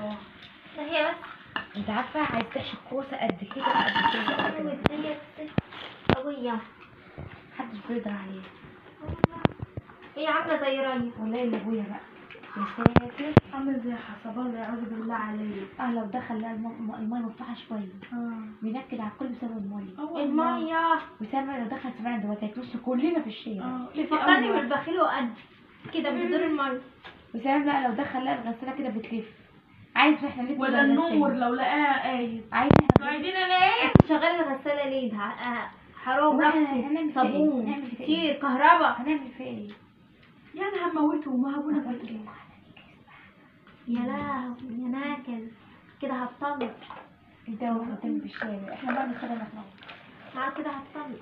اه ده هي بس انت عارفه عايز تحشي كوسه قد كده قد كده قد كده هي بس قوية محدش بيقدر عليها هي عاملة زي ريا والله اللي ابويا بقى يا ساتر عامل زي حسب الله يعوذ بالله عليا اه لو دخل لها الم- الميه مفتوحه شويه اه بينكد على الكل بسبب الميه اه والله. المية وسامع لو دخل سمعنا دلوقتي هيتوش كلنا في الشارع اه بيفكرني بالبخيل وقد كده بتدور المية وسامع بقى لو دخل لها الغساله كده بتلف عايز احنا نلف ولا ولا النور نغسل؟ لو لقاها قايد عايز احنا عايزين انا ايه شغال الغسالة ليه ده آه، حرام واحنا نفسي هنعمل فيها ايه؟ صابون هنعمل فيها كتير ايه؟ كهرباء هنعمل فيها ايه؟ يعني هموته وما هبونا قلت فيه له يا لهوي يا ناكل كده هتطلق انت وقفتني في الشارع احنا بقى نخدم احنا معاك كده هتطلق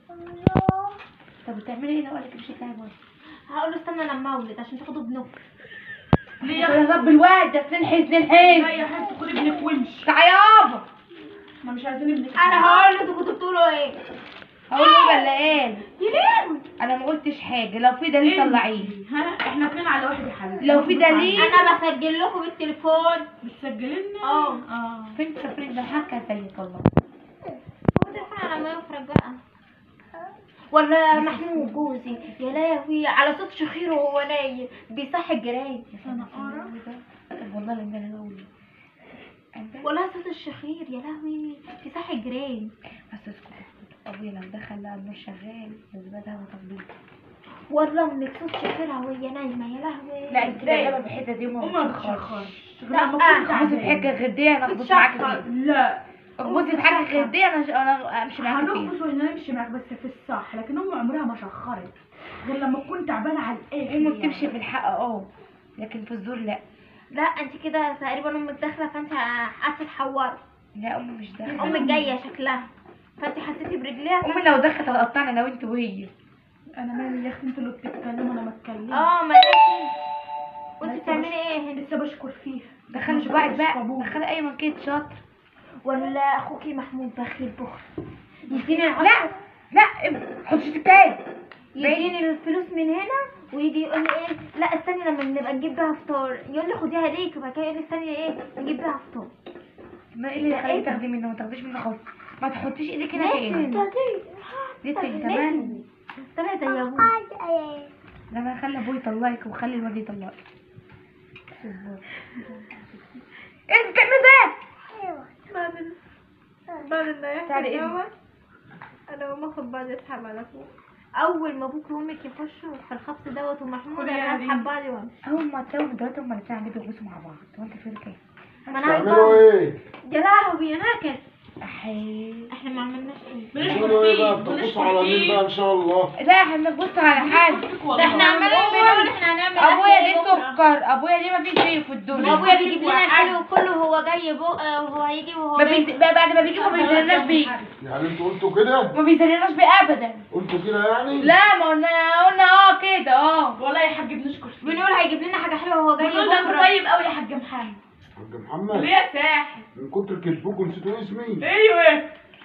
طب بتعملي ايه لو قالك مش هتلاقي بره؟ هقول له استنى لما اولد عشان تاخدوا ابنكم ليه يا يا رب الواد ده اتنين حزن لا الحزن يا حبيبتي خدي ابنك وامشي تعالى يابا ما مش عايزين ابنك انا هقول له انتوا كنتوا بتقولوا ايه هقول له ولا قال يلين انا ما قلتش حاجه لو في دليل طلعيه ها احنا اتنين على واحد يا حبيبتي لو في دليل انا بسجل لكم بالتليفون بتسجلنا اه. اه فين تفريق ده حكى زيك والله هو التليفون على ما يفرج بقى ولا محمود جوزي يا لهوي على صوت شخير وهو نايم بيصحي الجيران انا قارة طب والله لما انا بقول عندك ولا صوت الشخير يا لهوي بيصحي الجيران بس اسكت اسكت ابويا لو دخل لقى النور شغال الزبادة ده هو تطبيق والله امك صوت شخيرها وهي نايمه يا لهوي لا انت كدابه في الحته دي وما امك بتشخرش بتشخرش لا، لما كنت اخبصي في عايزة حاجه غديه انا اخبص معاك بتشخر. فيها لا اخبصي في حاجه غديه انا انا امشي معاك فيها هنخبص وهنمشي معاك بس في الصح لكن امي عمرها ما شخرت غير لما تكون تعبانه على الاخر امك يعني. تمشي في الحق اه لكن في الزور لا لا انت كده تقريبا امك داخله فانت قعدتي تحوري لا امي مش داخله امك جايه شكلها فانت حسيتي برجليها امي لو دخلت هتقطعنا انا وانت وهي انا مالي يا اختي انتوا اللي بتتكلموا انا ما اتكلمش اه ما لازم وانت بتعملي ايه هنا لسه بشكر فيها دخلي صباعك بقى دخلي اي مكان شاطر ولا اخوكي محمود بخيل بخل يديني لا العشرة لا حطي التاني يديني الفلوس من هنا ويجي يقول لي ايه لا استني لما نبقى نجيب بيها فطار يقول لي خديها ليك وبعد كده يقول لي استني ايه نجيب بيها فطار ما ايه اللي يخليك تاخدي منه ما تاخديش منه خالص ما تحطيش ايدك هنا تاني ليه كمان طلع زي ابوي لما خلي ابوي يطلقك وخلي الواد يطلقك ايه بتعمل ده بعد ال... بعد ما تعالي يحصل إذن. دوت انا اقوم اخد بعض اسحب على فوق اول ما ابوك وامك يخشوا في الخبط دوت ومحمود خدي يا انا ريم. اسحب بعضي وامشي اول ما تلاقوا دلوقتي هما الاتنين عندي بيبصوا مع بعض وانت فين كده ما انا تعملوا عايزة ايه؟ يا لهوي يا ناكل احي احنا ما عملناش ايه بتعملوا ايه بقى؟ بتبصوا على مين بقى ان شاء الله؟ لا احنا بنبص على حد ده احنا عمالين بنقول احنا هنعمل ابويا أكل ليه بكرة. سكر ابويا ليه ما فيش زيه في الدنيا وابويا بيجيب لنا الحلو كله وهو جاي بقى وهو هيجي وهو ما جاي بيز... بعد ما بيجي ما بيزلناش بيه يعني انتوا قلتوا كده؟ ما بيزلناش بيه ابدا قلتوا كده يعني؟ لا ما قلنا قلنا اه كده اه والله يا حاج بنشكر فيك بنقول هيجيب لنا حاجه حلوه وهو جاي بنقول ده بكره طيب قوي يا حاج محمد حاج محمد ليه يا ساحر من كتر كذبكم نسيتوا اسمي ايوه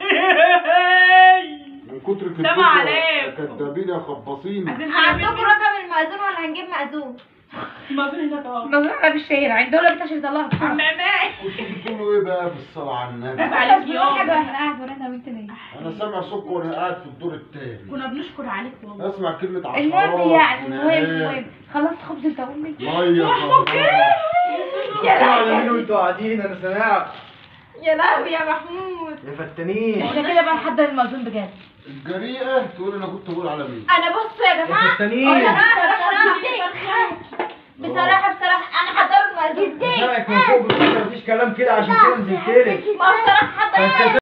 من كتر سلام كذبكم عليكم. كدابين يا خباصين عايزين عندكم رقم المأذون ولا هنجيب مأذون مصر هناك اهو نظرها في الشارع عند دولة بتاعش يطلعها بسرعة ماما كنتوا بتقولوا ايه بقى بالصلاة على النبي؟ عيب عليك يا حاجة يوم احنا قاعد ورانا وانت نايم انا سامع صوتكم وانا قاعد في الدور التاني كنا بنشكر عليك والله اسمع كلمة عشرات المهم يعني المهم نهاية. المهم خلصت خبز انت وامي مية خلاص يعني مين وانتوا قاعدين انا سامعك يا لهوي يا محمود يا فتانين احنا كده بقى نحضر المأذون بجد الجريئة تقول انا كنت بقول على مين؟ انا بصوا يا يا جماعه فتانين بصراحه بصراحه انا حضرت المأذون سامعك من فوق بس مفيش كلام كده عشان كده نزلت لك ما هو بصراحه حضرت فانت